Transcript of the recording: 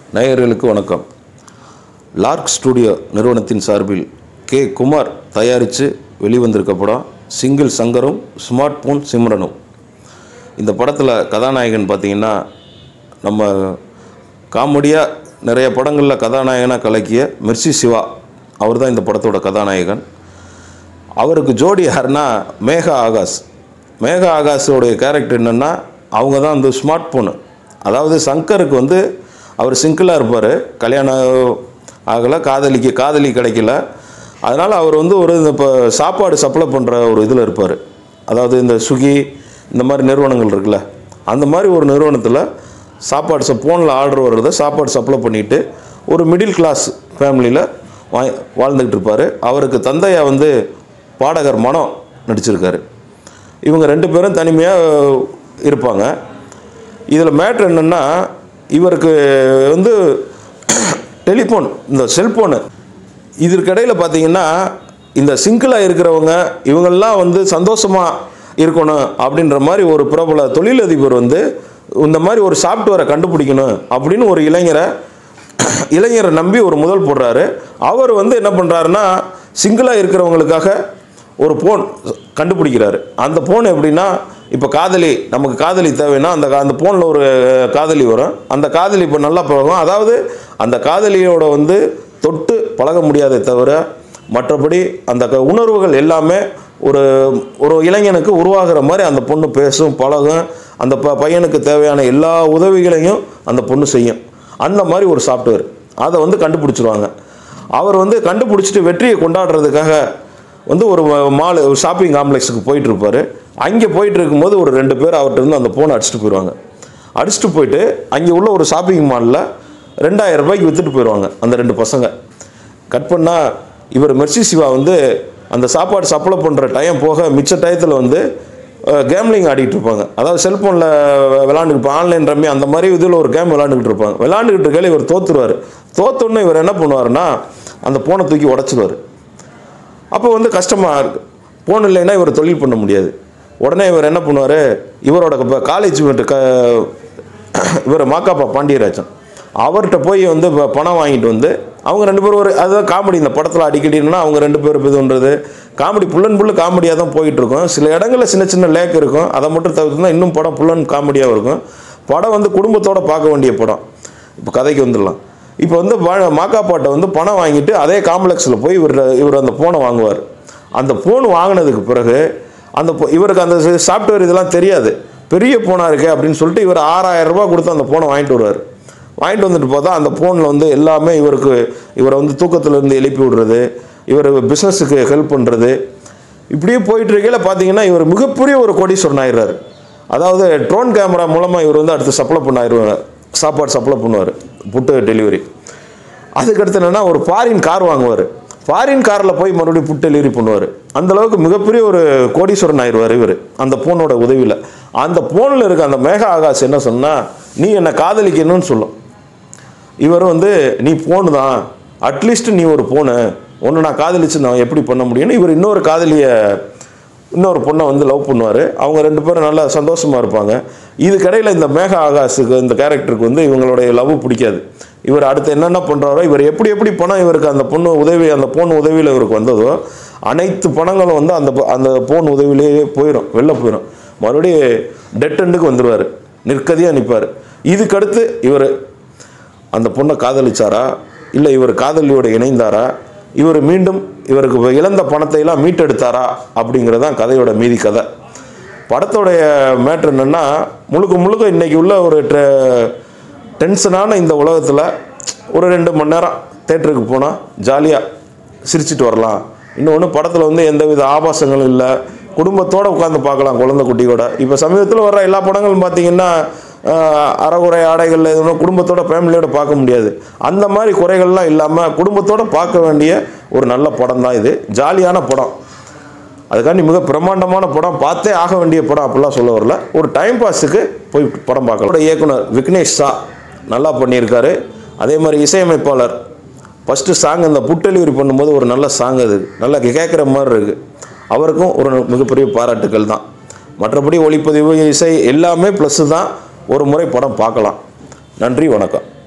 நேயர்களுக்கு வணக்கம் Lark studio நிறுவனத்தின் சார்பில் கே குமார் தயாரித்து வெளிவந்திருக்க படம் சிங்கிள் சங்கரும் ஸ்மார்ட் போன் சிம்ரனும் இந்த படத்தில் கதாநாயகன் பார்த்தீங்கன்னா நம்ம காமெடியாக நிறைய படங்களில் கதாநாயகனாக கலக்கிய மெர்சி சிவா அவர் தான் இந்த படத்தோட கதாநாயகன் அவருக்கு ஜோடி யாருன்னா மேகா ஆகாஷ் மேகா ஆகாஷோடைய கேரக்டர் என்னென்னா அவங்க தான் வந்து ஸ்மார்ட் ஃபோனு அதாவது சங்கருக்கு வந்து அவர் சிங்கிளாக இருப்பார் கல்யாணம் ஆகலை காதலிக்கு காதலி கிடைக்கல அதனால் அவர் வந்து ஒரு இப்போ சாப்பாடு சப்ளை பண்ணுற ஒரு இதில் இருப்பார் அதாவது இந்த ஸ்விக்கி இந்த மாதிரி நிறுவனங்கள் இருக்குல்ல அந்த மாதிரி ஒரு நிறுவனத்தில் சாப்பாடு ச ஃபோனில் ஆர்டர் வர்றதை சாப்பாடு சப்ளை பண்ணிவிட்டு ஒரு மிடில் கிளாஸ் ஃபேமிலியில் வா வாழ்ந்துக்கிட்டு இருப்பார் அவருக்கு தந்தையா வந்து பாடகர் மனோ நடிச்சிருக்காரு இவங்க ரெண்டு பேரும் தனிமையாக இருப்பாங்க இதில் மேட்ரு என்னென்னா இவருக்கு வந்து டெலிஃபோன் இந்த செல்ஃபோனு இதற்கிடையில் பார்த்தீங்கன்னா இந்த சிங்கிளாக இருக்கிறவங்க இவங்கெல்லாம் வந்து சந்தோஷமாக இருக்கணும் அப்படின்ற மாதிரி ஒரு பிரபல தொழிலதிபர் வந்து இந்த மாதிரி ஒரு சாஃப்ட்வேரை கண்டுபிடிக்கணும் அப்படின்னு ஒரு இளைஞரை இளைஞரை நம்பி ஒரு முதல் போடுறாரு அவர் வந்து என்ன பண்ணுறாருன்னா சிங்கிளாக இருக்கிறவங்களுக்காக ஒரு ஃபோன் கண்டுபிடிக்கிறாரு அந்த ஃபோன் எப்படின்னா இப்போ காதலி நமக்கு காதலி தேவைன்னா அந்த அந்த ஃபோனில் ஒரு காதலி வரும் அந்த காதலி இப்போ நல்லா பழகும் அதாவது அந்த காதலியோட வந்து தொட்டு பழக முடியாதே தவிர மற்றபடி அந்த க- உணர்வுகள் எல்லாமே ஒரு ஒரு இளைஞனுக்கு உருவாகிற மாதிரி அந்த பொண்ணு பேசும் பழகும் அந்த ப பையனுக்கு தேவையான எல்லா உதவிகளையும் அந்த பொண்ணு செய்யும் அந்த மாதிரி ஒரு சாஃப்ட்வேர் அதை வந்து கண்டுபிடிச்சிருவாங்க அவர் வந்து கண்டுபிடிச்சிட்டு வெற்றியை கொண்டாடுறதுக்காக வந்து ஒரு மால் ஒரு ஷாப்பிங் காம்ப்ளெக்ஸுக்கு போயிட்டு இருப்பாரு அங்கே போயிட்டு இருக்கும்போது ஒரு ரெண்டு பேர் அவர்கிட்ட இருந்து அந்த ஃபோனை அடிச்சுட்டு போயிடுவாங்க அடிச்சுட்டு போயிட்டு அங்கே உள்ள ஒரு ஷாப்பிங் மாலில் ரெண்டாயிரம் ரூபாய்க்கு விற்றுட்டு போயிடுவாங்க அந்த ரெண்டு பசங்க கட் பண்ணால் இவர் மெர்சி சிவா வந்து அந்த சாப்பாடு சப்ளை பண்ணுற டைம் போக மிச்ச டயத்தில் வந்து கேம்லிங் ஆடிட்டு இருப்பாங்க அதாவது செல்ஃபோனில் விளாண்டுட்டு ஆன்லைன் ரம்மி அந்த மாதிரி இதில் ஒரு கேம் விளாண்டுக்கிட்டு இருப்பாங்க விளாண்டுக்கிட்டு இருக்கையில இவர் தோத்துருவார் தோத்தோன்னே இவர் என்ன பண்ணுவாருன்னா அந்த ஃபோனை தூக்கி உடச்சிடுவார் அப்போ வந்து கஷ்டமாக இருக்கு ஃபோன் இல்லைன்னா இவர் தொழில் பண்ண முடியாது உடனே இவர் என்ன பண்ணுவார் இவரோட இப்போ காலேஜ் க இவர் மாக்காப்பா பாண்டியராஜன் அவர்கிட்ட போய் வந்து இப்போ பணம் வாங்கிட்டு வந்து அவங்க ரெண்டு பேரும் ஒரு அதுதான் காமெடி இந்த படத்தில் அடிக்கடினா அவங்க ரெண்டு பேரும் இதுன்றது காமெடி புல்லன் புல்லு காமெடியாக தான் போயிட்டு இருக்கும் சில இடங்களில் சின்ன சின்ன லேக் இருக்கும் அதை மட்டும் தவிர்த்துனா இன்னும் படம் புல்லன் காமெடியாக இருக்கும் படம் வந்து குடும்பத்தோட பார்க்க வேண்டிய படம் இப்போ கதைக்கு வந்துடலாம் இப்போ வந்து வா- மாக்காப்பாட்டை வந்து பணம் வாங்கிட்டு அதே காம்ப்ளெக்ஸில் போய் இவர் இவர் அந்த ஃபோனை வாங்குவார் அந்த ஃபோன் வாங்கினதுக்கு பிறகு அந்த போ- இவருக்கு அந்த சாஃப்ட்வேர் இதெல்லாம் தெரியாது பெரிய ஃபோனாக இருக்கே அப்படின்னு சொல்லிட்டு இவர் ஆறாயிரம் ரூபாய் கொடுத்து அந்த ஃபோனை வாங்கிட்டு வருவார் வாங்கிட்டு வந்துட்டு பார்த்தா அந்த ஃபோனில் வந்து எல்லாமே இவருக்கு இவரை வந்து தூக்கத்திலேருந்து எழுப்பி விடுறது இவர் பிஸ்னஸுக்கு ஹெல்ப் பண்ணுறது இப்படியே போயிட்டு இருக்கையில் பார்த்தீங்கன்னா இவர் மிகப்பெரிய ஒரு கோடீஸ்வரன் ஆயிடுறாரு அதாவது ட்ரோன் கேமரா மூலமாக இவர் வந்து அடுத்து சப்ளை பண்ண ஆயிடுவாங்க சாப்பாடு சப்ளை பண்ணுவார் புட்டு டெலிவரி அதுக்கடுத்து என்னன்னா ஒரு ஃபாரின் கார் வாங்குவார் ஃபாரின் காரில் போய் மறுபடியும் ஃபுட் டெலிவரி பண்ணுவார் அந்த அளவுக்கு மிகப்பெரிய ஒரு கோடீஸ்வரன் ஆயிடுவார் இவர் அந்த ஃபோனோட உதவியில் அந்த ஃபோனில் இருக்க அந்த மேகா ஆகாஷ் என்ன சொன்னா நீ என்னை காதலிக்கணும்னு சொல்லும் இவர் வந்து நீ ஃபோனு தான் அட்லீஸ்ட் நீ ஒரு ஃபோனு ஒன்று நான் காதலிச்சு நான் எப்படி பண்ண முடியும்னு இவர் இன்னொரு காதலியை இன்னொரு பொண்ணை வந்து லவ் பண்ணுவார் அவங்க ரெண்டு பேரும் நல்லா சந்தோஷமாக இருப்பாங்க இதுக்கடையில் இந்த மேகா ஆகாஷுக்கு இந்த கேரக்டருக்கு வந்து இவங்களுடைய லவ் பிடிக்காது இவர் அடுத்து என்னென்ன பண்ணுறாரோ இவர் எப்படி எப்படி பணம் இவருக்கு அந்த பொண்ணு உதவி அந்த பொண்ணு உதவியில் இவருக்கு வந்ததோ அனைத்து பணங்களும் வந்து அந்த பொ- அந்த பொண்ணு உதவியிலேயே போயிடும் வெளில போயிடும் மறுபடியும் டெட் எண்டுக்கு வந்துடுவார் நிற்கதியாக நிற்பார் இதுக்கடுத்து இவர் அந்த பொண்ணை காதலிச்சாரா இல்லை இவர் காதலியோடு இணைந்தாரா இவர் மீண்டும் இவருக்கு இழந்த பணத்தை எல்லாம் மீட்டெடுத்தாரா அப்படிங்கிறது தான் கதையோட மீதி கதை படத்தோடைய மேட்ரு என்னென்னா முழுக்க முழுக்க இன்னைக்கு உள்ள ஒரு ட்ரெ- டென்ஷனான இந்த உலகத்தில் ஒரு ரெண்டு மணி நேரம் தேட்டருக்கு போனால் ஜாலியாக சிரிச்சிட்டு வரலாம் இன்னொன்று படத்தில் வந்து எந்தவித ஆபாசங்களும் இல்லை குடும்பத்தோடு உட்காந்து பார்க்கலாம் குழந்தை குட்டியோட இப்போ சமீபத்தில் வர்ற எல்லா படங்களும் பார்த்தீங்கன்னா ஆஹ், அறகுறை ஆடைகள் எதுவும் குடும்பத்தோட ஃபேமிலியோட பார்க்க முடியாது அந்த மாதிரி குறைகள்லாம் இல்லாமல் குடும்பத்தோட பார்க்க வேண்டிய ஒரு நல்ல படம் தான் இது ஜாலியான படம் அதுக்காண்டி மிக பிரம்மாண்டமான படம் பார்த்தே ஆக வேண்டிய படம் அப்படிலாம் சொல்ல வரல ஒரு டைம் பாஸுக்கு போய் படம் பார்க்கலாம் அவரோட இயக்குனர் விக்னேஷ் சா நல்லா பண்ணியிருக்காரு அதே மாதிரி இசையமைப்பாளர் ஃபஸ்ட்டு சாங் அந்த புட் டெலிவரி பண்ணும்போது ஒரு நல்ல சாங் அது நல்லா கேட்குற மாதிரி இருக்குது அவருக்கும் ஒரு மிகப்பெரிய பாராட்டுக்கள் தான் மற்றபடி ஒளிப்பதிவு இசை எல்லாமே ப்ளஸ்ஸு தான் ஒரு முறை படம் பார்க்கலாம் நன்றி வணக்கம்